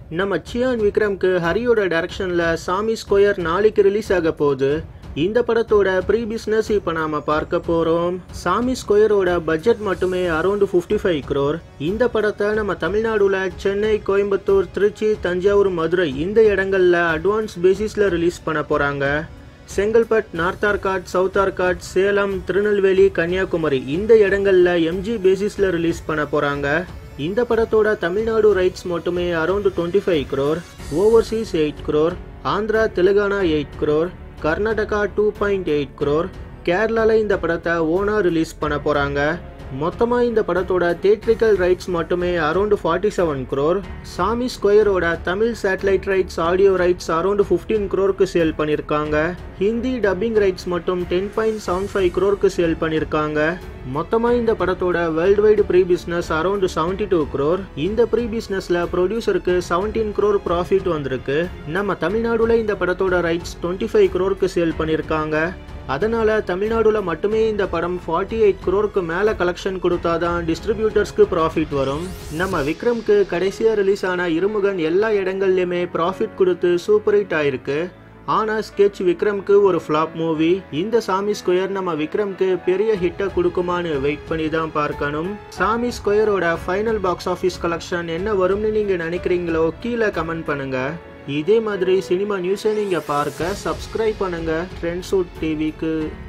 நம்ம சியான் விக்ரம்க்கு ஹரியோட டைரக்ஷன்ல சாமி ஸ்கொயர் நாளைக்கு ரிலீஸ் ஆக போகுது இந்த படத்தோட ப்ரீ பிஸ்னஸ் இப்போ நாம பார்க்க போறோம் சாமி ஸ்கொயரோட பட்ஜெட் மட்டுமே அரௌண்ட் ஃபிஃப்டி ஃபைவ் க்ரோர் இந்த படத்தை நம்ம தமிழ்நாடுல சென்னை கோயம்புத்தூர் திருச்சி தஞ்சாவூர் மதுரை இந்த இடங்கள்ல அட்வான்ஸ் பேசிஸ்ல ரிலீஸ் பண்ண போறாங்க செங்கல்பட் நார்த் ஆர்காட் சவுத் ஆர்காட் சேலம் திருநெல்வேலி கன்னியாகுமரி இந்த இடங்கள்ல எம்ஜி பேசிஸ்ல ரிலீஸ் பண்ண போறாங்க இந்த படத்தோட தமிழ்நாடு ரைட்ஸ் மட்டுமே around twenty five crore overseas eight crore Andhra Telangana eight crore Karnataka two point eight crore கேரளால இந்த படத்தை ஓனா ரிலீஸ் பண்ண போறாங்க மொத்தமாக இந்த படத்தோட தேட்ரிக்கல் ரைட்ஸ் மட்டுமே around forty seven crore Saamy ஸ்கொயரோட Tamil satellite rights audio rights around fifteen க்ரோருக்கு சேல் பண்ணியிருக்காங்க ஹிந்தி டப்பிங் ரைட்ஸ் மட்டும் டென் பாயிண்ட் செவன் ஃபைவ் க்ரோருக்கு சேல் பண்ணியிருக்காங்க மொத்தமாக இந்த படத்தோட world wide pre business around seventy two crore இந்த ப்ரீ பிஸ்னஸில் ப்ரொடியூசருக்கு செவன்டீன் க்ரோர் ப்ராஃபிட் வந்திருக்கு நம்ம தமிழ்நாடுல இந்த படத்தோட ரைட்ஸ் டுவெண்ட்டி ஃபைவ் க்ரோருக்கு சேல் பண்ணியிருக்காங்க அதனால தமிழ்நாடுல மட்டுமே இந்த படம் ஃபார்ட்டி எயிட் குரோருக்கு மேல கலெக்ஷன் கொடுத்தாதான் டிஸ்ட்ரிபியூட்டர்ஸ்க்கு ப்ராஃபிட் வரும் நம்ம விக்ரம்க்கு கடைசியா ரிலீஸ் ஆன இருமுகன் எல்லா இடங்கள்லயுமே ப்ராஃபிட் கொடுத்து சூப்பர் ஹிட் ஆயிருக்கு ஆனா ஸ்கெட்ச் விக்ரம்க்கு ஒரு ஃப்ளாப் மூவி இந்த சாமி ஸ்கொயர் நம்ம விக்ரம்க்கு பெரிய ஹிட்டை கொடுக்குமான்னு வெயிட் பண்ணி தான் பார்க்கணும் சாமி ஸ்கொயரோட ஃபைனல் பாக்ஸ் ஆஃபீஸ் கலெக்ஷன் என்ன வரும்னு நீங்க நினைக்கிறீங்களோ கீழே கமெண்ட் பண்ணுங்க இதே மாதிரி சினிமா நியூஸை நீங்கள் பார்க்க சப்ஸ்கிரைப் பண்ணுங்கள் ட்ரெண்ட் சூட் டிவிக்கு